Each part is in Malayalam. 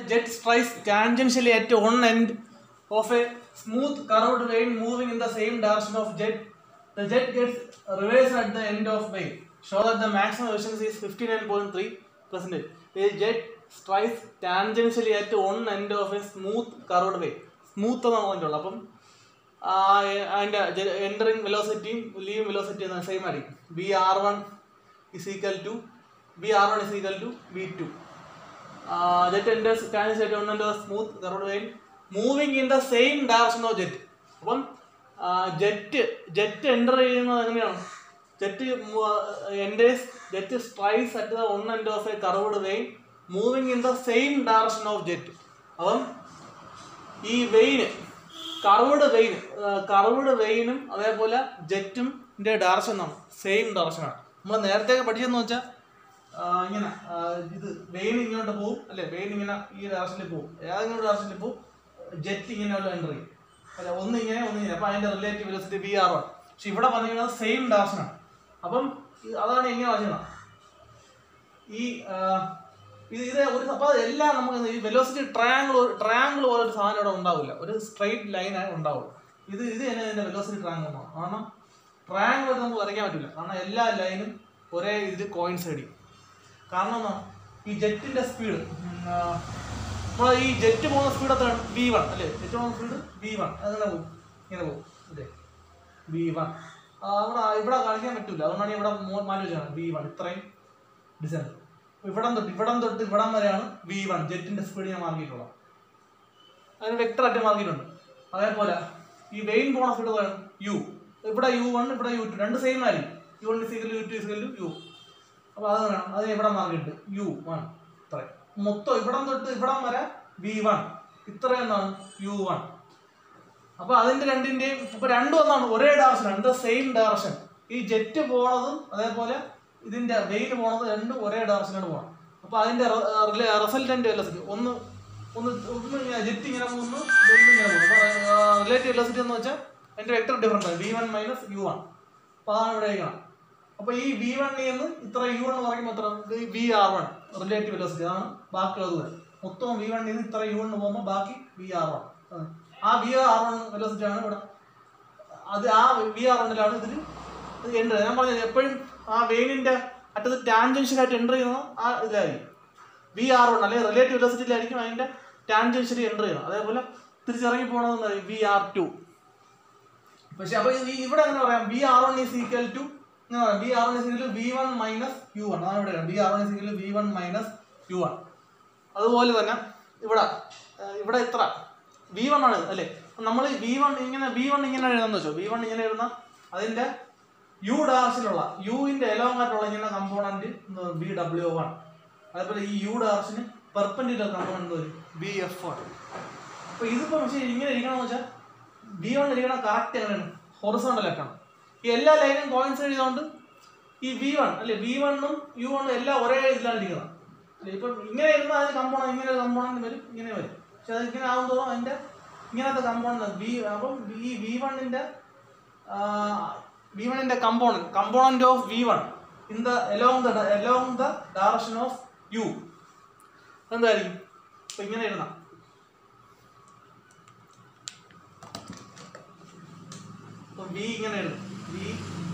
jet strikes tangentially at one end of a smooth curved vein moving in the same direction of jet. The jet gets reversed at the end of vein. Show that the maximum efficiency is 59.3 percent. A jet strikes tangentially at one end of a smooth curved vein. Smooth എന്നാണ് പറഞ്ഞിട്ടുള്ളത് അപ്പം ആ, അതിൻ്റെ എൻറ്ററിങ് വെലോസിറ്റിയും ലീവിങ് വെലോസിറ്റി സെയിം ആയിരിക്കും B R one is equal to B R one is equal to B two jet enters ടാൻസ് ആയിട്ട് ഉണ്ട് smooth curved vane moving in the same direction of jet അപ്പം ജെറ്റ് ജെറ്റ് എൻ്റർ ചെയ്യുന്നത് എങ്ങനെയാണ് jet enters jet strikes at the one end of a curved vane moving in the same direction of jet അപ്പം ഈ വെയിന് കർവ്ഡ് വെയിൻ കർവ്ഡ് വെയിനും അതേപോലെ ജെറ്റും ഡയറക്ഷൻ എന്നാണ് സെയിം ഡയറക്ഷനാണ് നമ്മൾ നേരത്തെ പഠിച്ചതെന്ന് വെച്ചാൽ ഇങ്ങനെ ആ, ഇത് വെയിൻ ഇങ്ങോട്ട് പോകും അല്ലെ വെയിൻ ഇങ്ങനെ ഈ ഡയറക്ഷനിൽ പോകും ഏതെങ്കിലും ഡയറക്ഷനിൽ പോകും ജെറ്റ് ഇങ്ങനെ ഉള്ള എൻ്റർ ചെയ്യും അല്ല ഒന്ന് ഇങ്ങനെ ഒന്ന് ഇങ്ങനെ അപ്പം അതിൻ്റെ relative velocity V R one പക്ഷെ ഇവിടെ പറഞ്ഞിരിക്കുന്നത് സെയിം ഡയറക്ഷനാണ് അപ്പം ഇത് അതാണ് എങ്ങനെ പറഞ്ഞത് ഈ ആ, ഇത് ഇത് ഒരു അപ്പോൾ എല്ലാം നമുക്ക് ഈ വെലോസിറ്റി ട്രയാങ്കിൾ ട്രയാങ്കിൾ പോലെ ഒരു സാധനം ഇവിടെ ഉണ്ടാവില്ല ഒരു സ്ട്രെയിറ്റ് ലൈൻ ഉണ്ടാവുള്ളൂ ഇത് ഇത് തന്നെ ഇതിന്റെ വെലോസിറ്റി ട്രയാങ്കിൾ എന്നാണ് കാരണം ട്രയാങ്കിൾ ആയിട്ട് നമുക്ക് വരയ്ക്കാൻ പറ്റില്ല കാരണം എല്ലാ ലൈനും ഒരേ ഇതിൽ കോയിൻസൈഡ് ചെയ്യും കാരണം എന്നാ ഈ ജെറ്റിന്റെ സ്പീഡ് അപ്പോൾ ഈ ജെറ്റ് പോകുന്ന സ്പീഡ് എത്രയാണ് വി വൺ അല്ലേ ജെറ്റ് പോകുന്ന സ്പീഡ് വി വൺ അതെങ്ങനെ പോകും ഇങ്ങനെ പോകും അല്ലേ വി വൺ അവിടെ ഇവിടെ കാണിക്കാൻ പറ്റില്ല അതുകൊണ്ടാണ് ഇവിടെ മോ- മാറ്റി വെച്ചാണ് വി വൺ ഇത്രയും ഡിസൈൻ ഇവിടം തൊട്ട് ഇവിടം തൊട്ട് ഇവിടം വരെയാണ് വി വൺ ജെറ്റിന്റെ സ്പീഡ് ഞാൻ മാർക്കിയിട്ടുള്ളത് അതിന് വെക്ടർ ആയിട്ട് മാർക്കിയിട്ടുണ്ട് അതേപോലെ ഈ വെയിൻ പോണ സ്പീഡ് പറയണം യു ഇവിടെ യു വൺ ഇവിടെ യു ടു രണ്ട് സെയിം ആയിരിക്കും U one is equal U two is equal U അപ്പോൾ അത് വേണം അത് ഇവിടെ മാർക്കിയിട്ട് യു വൺ ഇത്രയും മൊത്തം ഇവിടം തൊട്ട് ഇവിടം വരെ വി വൺ ഇത്രയും എന്നാണ് യു വൺ അപ്പൊ അതിന്റെ രണ്ടിന്റെയും ഇപ്പൊ രണ്ടും ഒന്നാണ് ഒരേ ഡയറക്ഷൻ രണ്ട് സെയിം ഡയറക്ഷൻ ഈ ജെറ്റ് പോണതും അതേപോലെ ഇതിന്റെ വെയിൽ പോണതും രണ്ടും ഒരേ ഡയറക്ഷനാണ് പോകണം അപ്പൊ അതിന്റെ റിസൾട്ടന്റ് വെലോസിറ്റി ഒന്ന് ഒന്ന് ഒന്ന് ജെറ്റ് ഇങ്ങനെ പോകുന്നു വെയിൽ ഇങ്ങനെ പോകുന്നു അപ്പൊ റിലേറ്റീവ് വെലോസിറ്റി എന്ന് വെച്ചാൽ അതിന്റെ വെക്ടർ ഡിഫറൻസ് ആണ് V one minus U one അപ്പൊ അതാണ് ഇവിടെ എഴുതണം അപ്പൊ ഈ വി വണ്ണിൽ നിന്ന് ഇത്ര യു വൺ പറയുമ്പോൾ എത്ര V R one relative velocity അതാണ് ബാക്കിയുള്ളത് വരെ മൊത്തം വി വണ്ണിൽ നിന്ന് ഇത്ര യു വൺ പോകുമ്പോൾ ബാക്കി വി ആർ വൺ ആ വി ആർ വൺ വെലോസിറ്റി ആണ് ഇവിടെ അത് ആ വി ആർ വണ്ണിലാണ് ഇതിൽ എൻ്റർ ഞാൻ പറഞ്ഞത് എപ്പോഴും ആ വെയിനിന്റെ അറ്റത്ത് ടാൻജൻഷ്യലായിട്ട് എൻ്റർ ചെയ്യുന്നത് ആ ഇതിലായിരിക്കും വി ആർ വൺ അല്ലെങ്കിൽ റിലേറ്റീവ് വെലോസിറ്റിയിലായിരിക്കും അതിന്റെ ടാൻജൻഷ്യലി എൻ്റർ ചെയ്യുന്നത് അതേപോലെ തിരിച്ചിറങ്ങി പോകണമെന്ന് വി ആർ ടു പക്ഷെ അപ്പൊ ഈ ഇവിടെ എങ്ങനെ പറയാം V R one is equal to ഇങ്ങനെ പറയാം V R one is equal to V one minus U one അതാണ് ഇവിടെ V R one is equal to V one minus U one അതുപോലെ തന്നെ ഇവിടെ ഏഹ് ഇവിടെ ഇത്ര വി വൺ ആണ് അല്ലേ നമ്മൾ വി വൺ ഇങ്ങനെ വി വൺ ഇങ്ങനെ എഴുതാന്ന് വെച്ചോ വി വൺ ഇങ്ങനെ എഴുതുന്ന അതിന്റെ യു ഡയറക്ഷനുള്ള യുവിന്റെ എലോങ് ആയിട്ടുള്ള ഇങ്ങനെ കമ്പോണന്റ് ബി ഡബ്ല്യു വൺ അതേപോലെ ഈ യു ഡയറക്ഷന് പെർപ്പൻഡിക്കുലർ കമ്പോണന്റ് വരും ബി എഫ് വൺ അപ്പൊ ഇതിപ്പോ പക്ഷേ ഇങ്ങനെ ഇരിക്കണമെന്ന് വെച്ചാൽ ബി വൺ ഇരിക്കണം കറക്റ്റ് എങ്ങനെയാണ് ഹൊറിസോണ്ടൽ ആയിട്ടാണ് ഈ എല്ലാ ലൈനും കോയിൻസൈഡ് ചെയ്തുകൊണ്ട് ഈ വി വൺ അല്ലെ വി വണ്ണും യു വണ്ണും എല്ലാം ഒരേ ഇതിലാണ് ഇരിക്കുന്നത് അല്ലെ ഇപ്പം ഇങ്ങനെ ഇരുന്നാൽ അതിന് കമ്പോണന്റ് ഇങ്ങനെ ഒരു കമ്പോണന്റ് വരും ഇങ്ങനെ വരും പക്ഷെ അത് ഇങ്ങനെ ആകും തോറും അതിന്റെ ഇങ്ങനത്തെ കമ്പോണന്റ് വി അപ്പം ഈ വി വണ്ണിന്റെ വി വണ്ണിന്റെ component component of V one in the along the along the direction of U എന്തായിരിക്കും ഇപ്പൊ ഇങ്ങനെ ഇരുന്ന ഇപ്പൊ വി ഇങ്ങനെ എഴുതും വി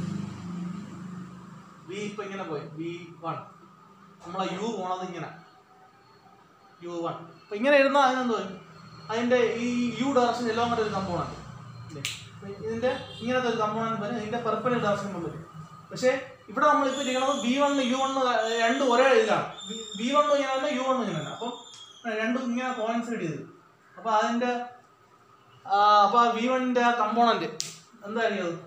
വി ഇപ്പൊ ഇങ്ങനെ പോയി വി വൺ നമ്മളെ യു പോണത് ഇങ്ങനെ യു വൺ അപ്പൊ ഇങ്ങനെ എഴുതുന്ന അതിനെന്ത് വരും അതിന്റെ ഈ യു ഡയറക്ഷൻ എല്ലാം കൂടെ ഒരു കമ്പോണന്റ് ഇതിന്റെ ഇങ്ങനത്തെ ഒരു കമ്പോണന്റ് വരും ഇതിന്റെ പെർപ്പനൽ ഡയറക്ഷൻ വരും പക്ഷേ ഇവിടെ നമ്മൾ ഇപ്പൊ ഇരിക്കണത് ബി വൺ യു വൺ രണ്ടും ഒരേ ഇതിലാണ് ബി വൺ ഇങ്ങനെ തന്നെ യു വൺ ഇങ്ങനെ തന്നെ അപ്പം രണ്ടും ഇങ്ങനെ കോയിൻസൈഡ് ചെയ്ത് അപ്പൊ അതിന്റെ ആ, അപ്പൊ വി വണ്ണിന്റെ ആ കമ്പോണന്റ് എന്തായിരിക്കും അത്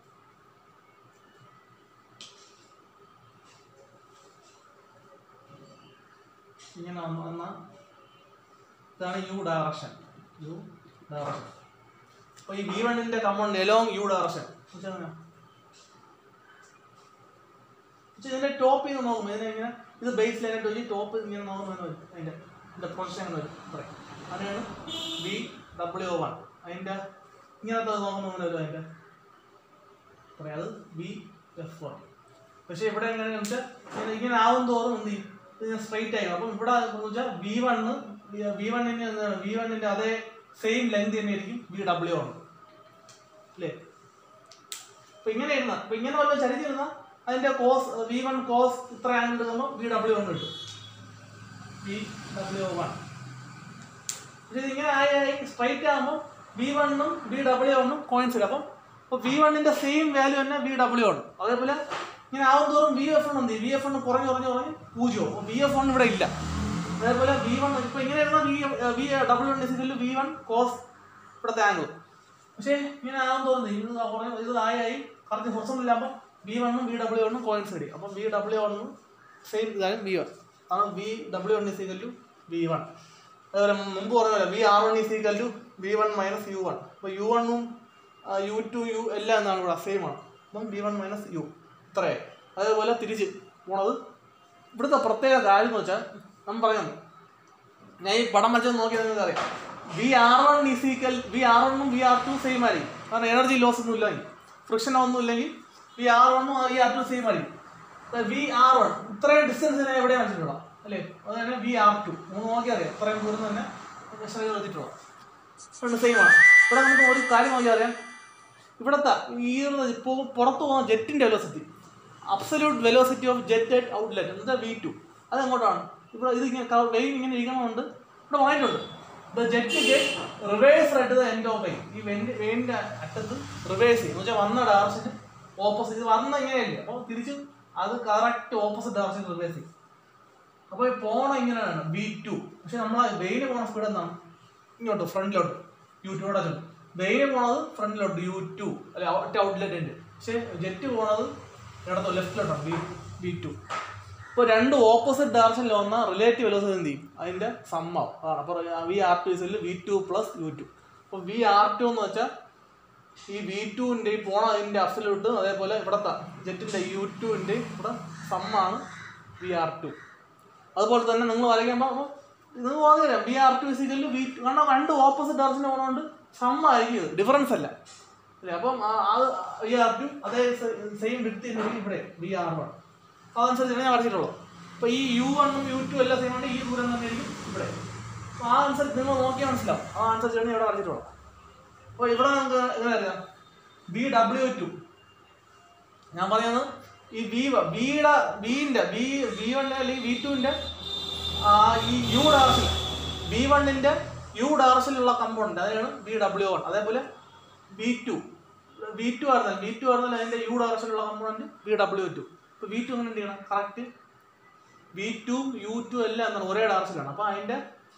ഇങ്ങനെ വന്ന് വന്ന ഇതാണ് യു ഡയറക്ഷൻ യു ഡയറക്ഷൻ അപ്പൊ ഈ വി വണ്ണിന്റെ കമ്പോണ്ട് എലോങ് യു ഡയറക്ഷൻ ഇതിന്റെ ടോപ്പിൽ നിന്ന് നോക്കുമ്പോൾ ഇതിനെ ഇങ്ങനെ ഇത് ബേസ് ലൈനായിട്ട് വെച്ച് ടോപ്പ് ഇങ്ങനെ നോക്കുമ്പോൾ വരും അതിന്റെ ഇതിന്റെ പ്രൊജക്ഷൻ അങ്ങനെ വരും പറയും അതിനാണ് ബി ഡബ്ല്യു വൺ അതിന്റെ ഇങ്ങനത്തെ നോക്കുമ്പോൾ അങ്ങനെ വരും അതിന്റെ പറയാം അത് ബി എഫ് വൺ പക്ഷെ ഇവിടെ എങ്ങനെയാണെന്ന് വെച്ചാൽ ഇങ്ങനെ ഇങ്ങനെ ആവും തോറും എന്ത് ചെയ്യും ഇത് സ്ട്രൈറ്റ് ആയി അപ്പം ഇവിടെ എന്ന് വെച്ചാൽ വി വണ്ണ് വി വണ്ണിന് എന്താണ് വി വണ്ണിന്റെ അതേ സെയിം ലെങ്ത് തന്നെ ആയിരിക്കും വി ഡബ്ല്യു ആണ് അല്ലേ അപ്പൊ ഇങ്ങനെ ഇരുന്ന അപ്പൊ ഇങ്ങനെ വല്ല ചരിച്ചിരുന്ന അതിന്റെ കോസ് വി വൺ കോസ് ഇത്ര ആംഗിൾ എടുക്കുമ്പോൾ വി ഡബ്ല്യു വൺ കിട്ടും വി ഡബ്ല്യു വൺ പക്ഷേ ഇതിങ്ങനെ ആയി ആയി സ്ട്രൈറ്റ് ആകുമ്പോൾ വി വണ്ണും വി ഡബ്ല്യു വണ്ണും കോയിൻസ് ഇടും അപ്പം അപ്പോൾ വി വണ്ണിന്റെ സെയിം വാല്യൂ തന്നെ വി ഡബ്ല്യു ആണ് അതേപോലെ ഇങ്ങനെ ആവും തോറും വി എഫ് എൺ എന്ത് വി എഫ് എൺ കുറഞ്ഞ് കുറഞ്ഞ് കുറഞ്ഞ് പൂജ്യവും അപ്പോൾ വി എഫ് വൺ ഇവിടെ ഇല്ല അതേപോലെ വി വൺ ഇപ്പൊ ഇങ്ങനെ ഇരുന്ന V V W one is equal V one cos ഇവിടുത്തെ ആംഗിൾ പക്ഷേ ഇങ്ങനെ ആകും തോന്നുന്നത് ഇത് കുറേ ഇത് ആയി ആയി കറക്റ്റ് കുറച്ചൊന്നുമില്ലാകുമ്പോൾ വി വണ്ണും വി ഡബ്ല്യു വണ്ണും കോയിൻസ് ഇടി അപ്പം വി ഡബ്ല്യു വണ്ണും സെയിം ഇതായും വി വൺ ആണ് V W one is equal to V one അതുപോലെ മുമ്പ് പറഞ്ഞ പോലെ V R one is equal to V one minus U one അപ്പോൾ യു വണ്ണും യു ടു യു എല്ലാം എന്താണ് ഇവിടെ സെയിം ആണ് അപ്പം വി വൺ മൈനസ് യു ഇത്രയായി അതേപോലെ തിരിച്ച് പോണത് ഇവിടുത്തെ പ്രത്യേക കാര്യം എന്ന് വെച്ചാൽ നമ്മൾ പറയാം ഞാൻ ഈ പടം വരച്ചത് നോക്കിയാൽ നിങ്ങൾക്ക് അറിയാം V R one equal V R വണ്ണും വി ആർ ടു സെയിം ആയിരിക്കും കാരണം എനർജി ലോസ് ഒന്നും ഇല്ലെങ്കിൽ ഫ്രിക്ഷൻ ഒന്നും ഇല്ലെങ്കിൽ വി ആർ വണ്ണും വി ആർ ടു സെയിം ആയിരിക്കും വി ആർ വൺ ഇത്രയും ഡിസ്റ്റൻസ് ഞാൻ എവിടെ വെച്ചിട്ടുള്ള അല്ലേ അത് തന്നെ വി ആർ ടു മൂന്ന് നോക്കിയാൽ അറിയാം ഇത്രയും ദൂരം തന്നെ മെഷർ വെച്ചിട്ടുള്ള രണ്ട് സെയിം ആണ് ഇവിടെ നമുക്ക് ഒരു കാര്യം നോക്കിയാൽ അറിയാം ഇവിടുത്തെ ഈ ഇപ്പോൾ പുറത്ത് പോകുന്ന ജെറ്റിൻ്റെ velocity absolute velocity of jet at outlet എന്ന് വെച്ചാൽ വി ടു അത് എങ്ങോട്ടാണ് ഇവിടെ ഇത് ഇങ്ങനെ വെയിൻ ഇങ്ങനെ ഇരിക്കണമുണ്ട് ഇവിടെ പറഞ്ഞിട്ടുണ്ട് the jet get reverse at the end of vane ഈ വെയിൻ്റെ വെയിൻ്റെ അറ്റത്ത് റിവേഴ്സ് ചെയ്യും എന്ന് വെച്ചാൽ വന്ന ഡയറക്ഷന് ഓപ്പോസിറ്റ് ഇത് വന്ന ഇങ്ങനെയല്ലേ അപ്പോൾ തിരിച്ച് അത് കറക്റ്റ് ഓപ്പോസിറ്റ് ഡയറക്ഷൻ റിവേഴ്സ് ചെയ്യും അപ്പോൾ ഈ പോണ ഇങ്ങനെയാണ് ബി ടു പക്ഷെ നമ്മൾ വെയിന് പോണ സ്പീഡ് എന്താണ് ഇങ്ങോട്ട് ഫ്രണ്ടിലോട്ട് യു ടുവിടെ ചുറ്റും വെയിന് പോണത് ഫ്രണ്ടിലോട്ട് യു ടു അല്ലെ ഒറ്റ ഔട്ട്ലെറ്റ് ഉണ്ട് പക്ഷെ ജെറ്റ് പോണത് ഇടത്തോ ലെഫ്റ്റിലോട്ടാണ് ബി ബി ടു ഇപ്പോൾ രണ്ട് ഓപ്പോസിറ്റ് ഡയറക്ഷനിൽ വന്ന റിലേറ്റീവ് വെലോസിറ്റി എന്ത് ചെയ്യും അതിൻ്റെ സമ്മാവും അതാണ് അപ്പോൾ V R two is equal V two plus U two അപ്പോൾ വി ആർ ടു എന്ന് വെച്ചാൽ ഈ വി ടുവിൻ്റെ ഈ പോണ അതിൻ്റെ അഫിലോട്ട് അതേപോലെ ഇവിടുത്തെ ജെറ്റിൻ്റെ യു ടുവിൻ്റെ ഇവിടെ സമ്മാണ് വി ആർ ടു അതുപോലെ തന്നെ നിങ്ങൾ വരയ്ക്കുമ്പോൾ അപ്പോൾ നിങ്ങൾ പറയാം V R two is equal V two കാരണം രണ്ട് ഓപ്പോസിറ്റ് ഡയറക്ഷനിൽ പോകുന്നതുകൊണ്ട് സമ്മായിരിക്കും ഇത് ഡിഫറൻസ് അല്ല അല്ലേ അപ്പം ആ- അത് വി ആർ ടു അതേ സെയിം വിട്ട് ഇവിടെ വി ആർ വൺ അതനുസരിച്ച് ഞാൻ വരച്ചിട്ടുള്ളൂ അപ്പോൾ ഈ യു വണ്ണും യു ടു എല്ലാം സെയിം ആണ് ഈ ദൂരം തന്നെ ആയിരിക്കും ഇവിടെ അപ്പോൾ ആ അനുസരിച്ച് നിങ്ങൾ നോക്കിയാൽ മനസ്സിലാവും ആ അനുസരിച്ചാണ് ഞാൻ ഇവിടെ വരച്ചിട്ടുള്ളൂ അപ്പോൾ ഇവിടെ നമുക്ക് എങ്ങനെ അറിയാം ബി ഡബ്ല്യു ടു ഞാൻ പറയുന്നത് ഈ ബി ബിയുടെ ബിന്റെ ബി ബി വണ്ണിന്റെ അല്ലെങ്കിൽ ബി ടുവിന്റെ ഈ യു ഡയറക്ഷൻ ബി വണ്ണിന്റെ യു ഡയറക്ഷനിലുള്ള കമ്പോണന്റ് അതാണ് ബി ഡബ്ല്യു വൺ അതേപോലെ ബി ടു ബി ടു ആയിരുന്നാൽ ബി ടു ആയിരുന്നാൽ അതിന്റെ യു ഡയറക്ഷനിലുള്ള കമ്പോണന്റ് ബി ഡബ്ല്യു ടു ഇപ്പോൾ ബി ടു എങ്ങനെ എന്ത് ചെയ്യണം correct B two U two എല്ലാം എന്താണ് ഒരേ ഡയറക്ഷനിലാണ് അപ്പോൾ അതിന്റെ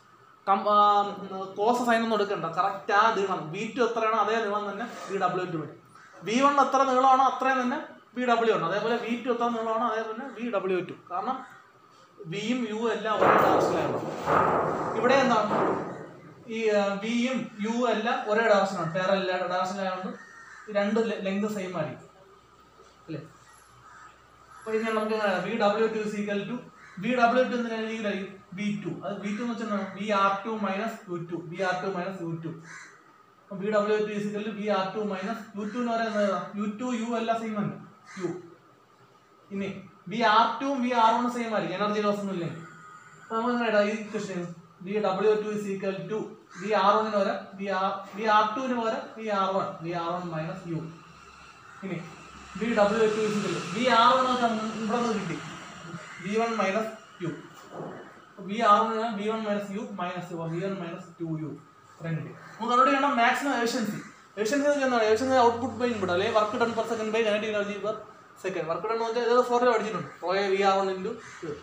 കോസ് സൈൻ ഒന്നും എടുക്കണ്ട കറക്റ്റ് ആ നീളം ബി ടു എത്രയാണോ അതേ നീളം തന്നെ ബി ഡബ്ല്യു ടു വരും ബി വൺ എത്ര നീളമാണോ അത്രയും തന്നെ ബി ഡബ്ല്യു ആണ് അതേപോലെ ബി ടു എത്ര നീളമാണോ അതേപോലെ ബി ഡബ്ല്യു ടു കാരണം വിയും യു എല്ലാം ഒരേ ഡയറക്ഷനിലാണ് ഇവിടെ എന്താണ് ഈ വിയും യു എല്ലാം ഒരേ ഡയറക്ഷനാണ് പേരല്ല ഡയറക്ഷനിലായതുകൊണ്ട് ഈ രണ്ട് ലെങ്ത് സെയിം ആയിരിക്കും അല്ലേ അപ്പോൾ ഇത് നമുക്ക് V W two is equal to V W two എന്തിനാ എഴുതിയില്ലായിരിക്കും ബി ടു അത് ബി ടു എന്ന് വെച്ചാൽ B R two minus U two B R two minus U two അപ്പോൾ B W two is equal to B R two minus U two എന്ന് പറയുന്നത് യു ടു യു എല്ലാം സെയിം ആണ് യു ഇനി B R two B R one same ആയിരിക്കും എനർജി ലോസ് ഒന്നും ഇല്ലെങ്കിൽ അപ്പോൾ നമുക്ക് എങ്ങനെ ഇടാം ഈ question B W two is equal to B R വണ്ണിന് വരെ ബി ആർ ബി ആർ ടുവിന് വരെ B R one B R one minus U ഇനി B W two is equal B R one ഇവിടെ നിന്ന് കിട്ടി B one minus U B R one B one minus U minus U B one minus two U ഇത്രയും കിട്ടി നമുക്ക് അവിടെ ചെയ്യണം മാക്സിമം എഫിഷ്യൻസി എഫിഷ്യൻസി എന്ന് വെച്ചാൽ എഫിഷ്യൻസി ഔട്ട്പുട്ട് ബൈ ഇൻപുട്ട് അല്ലെങ്കിൽ work done per second by negative energy per second work done എന്ന് വെച്ചാൽ ഇത് ഫോറിൽ പഠിച്ചിട്ടുണ്ട് റോയ V R one into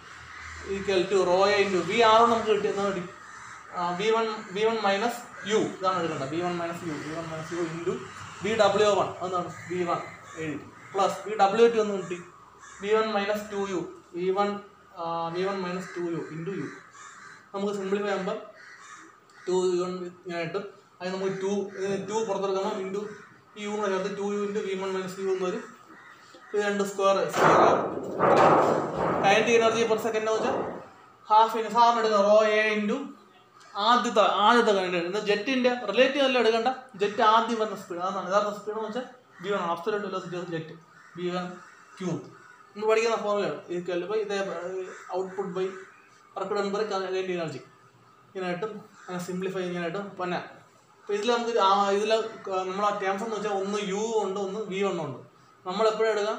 equal to റോയ ഇൻറ്റു വി ആർ വൺ നമുക്ക് കിട്ടി എന്നാ കിട്ടി V one V one minus U ഇതാണ് എടുക്കേണ്ടത് V one minus U V one minus U into V W one അതാണ് വി വൺ എഴുതി പ്ലസ് വി ഡബ്ല്യു ടു എന്ന് കിട്ടി V one minus two U V one V one minus two U into U നമുക്ക് സിംപ്ലിഫൈ ചെയ്യുമ്പോൾ ടു യു ഇങ്ങനെ കിട്ടും അത് നമുക്ക് ടു ടു പുറത്തെടുക്കുമ്പോൾ ഇൻറ്റു ഈ യു കൂടെ ചേർത്ത് two U into V one minus U എന്ന് വരും ഇത് രണ്ട് സ്ക്വയർ സ്ക്വയർ ആവും കൈനറ്റിക് എനർജി പെർ സെക്കൻഡ് എന്ന് വെച്ചാൽ ഹാഫ് ഇൻ സാറിന് എടുക്കുക റോ എ ഇൻറ്റു ആദ്യത്തെ ആദ്യത്തെ കറണ്ട് എന്നാൽ ജെറ്റിൻ്റെ റിലേറ്റീവ് അല്ല എടുക്കേണ്ട ജെറ്റ് ആദ്യം വരുന്ന സ്പീഡ് അതാണ് യഥാർത്ഥ സ്പീഡ് എന്ന് വെച്ചാൽ B one absolute velocity of jet B one Q നമ്മൾ പഠിക്കുന്ന ഫോർമുലയാണ് ഈക്വൽ ബൈ ഇതേ output by work done by kinetic energy ഇങ്ങനെയായിട്ടും അങ്ങനെ സിംപ്ലിഫൈ ഇങ്ങനെയായിട്ടും പിന്നെ അപ്പോൾ ഇതിൽ നമുക്ക് ഇതിൽ നമ്മൾ ആ ടേംസ് എന്ന് വെച്ചാൽ ഒന്ന് യു ഉണ്ട് ഒന്ന് വി ഉണ്ട് നമ്മൾ എപ്പോഴും എടുക്കാം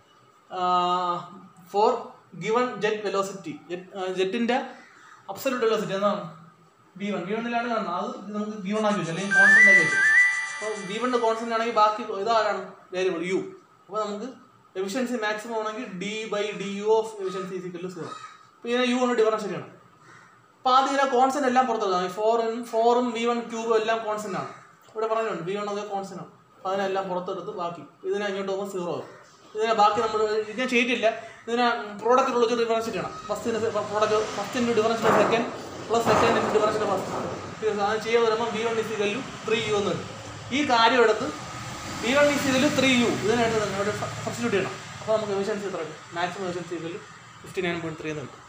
ഫോർ ഗിവൺ ജെറ്റ് വെലോസിറ്റി ജെറ്റിൻ്റെ അബ്സല്യൂട്ട് വെലോസിറ്റി എന്താണ് വി വൺ വി വണ്ണിലാണ് കാണുന്നത് അത് നമുക്ക് വി വൺ ആക്കി വെച്ചു അല്ലെങ്കിൽ കോൺസ്റ്റന്റ് ആക്കി വെച്ചു അപ്പോൾ വി വണ്ണിൻ്റെ കോൺസ്റ്റന്റ് ആണെങ്കിൽ ബാക്കി ഇതാരാണ് വേരിയബിൾ യു അപ്പോൾ നമുക്ക് എഫിഷ്യൻസി മാക്സിമം ആണെങ്കിൽ D by D U of efficiency is equal zero അപ്പോൾ ഇതിനെ യു കൊണ്ട് ഡിഫറൻഷ്യൽ ചെയ്യണം അപ്പോൾ ആദ്യം ഇതിനെ കോൺസ്റ്റന്റ് എല്ലാം പുറത്തെടുക്കാം ഫോറും ഫോറും വി വൺ ക്യൂബും എല്ലാം കോൺസ്റ്റന്റ് ആണ് ഇവിടെ പറഞ്ഞിട്ടുണ്ട് വി വൺ ഒക്കെ കോൺസ്റ്റന്റ് ആണ് അപ്പോൾ അതിനെല്ലാം പുറത്തെടുത്ത് ബാക്കി ഇതിനെ അങ്ങോട്ട് പോകുമ്പോൾ സീറോ ആവും ഇതിനെ ബാക്കി നമ്മൾ ഇതിനെ ചെയ്തിട്ടില്ല ഇതിനെ പ്രോഡക്റ്റ് ഉള്ള ഡിഫറൻഷ്യൽ ചെയ്യണം ഫസ്റ്റിന് പ്രോഡക്റ്റ് ഫസ്റ്റിൻ്റെ differential second plus second differential first അത് ചെയ്യാൻ വരുമ്പോൾ V one is equal three U എന്ന് വരും ഈ കാര്യം എടുത്ത് വി വൺ ഇസ് ഇതിൽ ത്രീ യു ഇതിനായിട്ട് ഇവിടെ സബ്സ്റ്റിറ്റ്യൂട്ട് ചെയ്യണം അപ്പോൾ നമുക്ക് എഫിഷ്യൻസി എത്ര മാക്സിമം എഫിഷ്യൻസി ഇതിൽ ഫിഫ്റ്റി നയൻ പോയിന്റ് ത്രീ എന്ന് കിട്ടും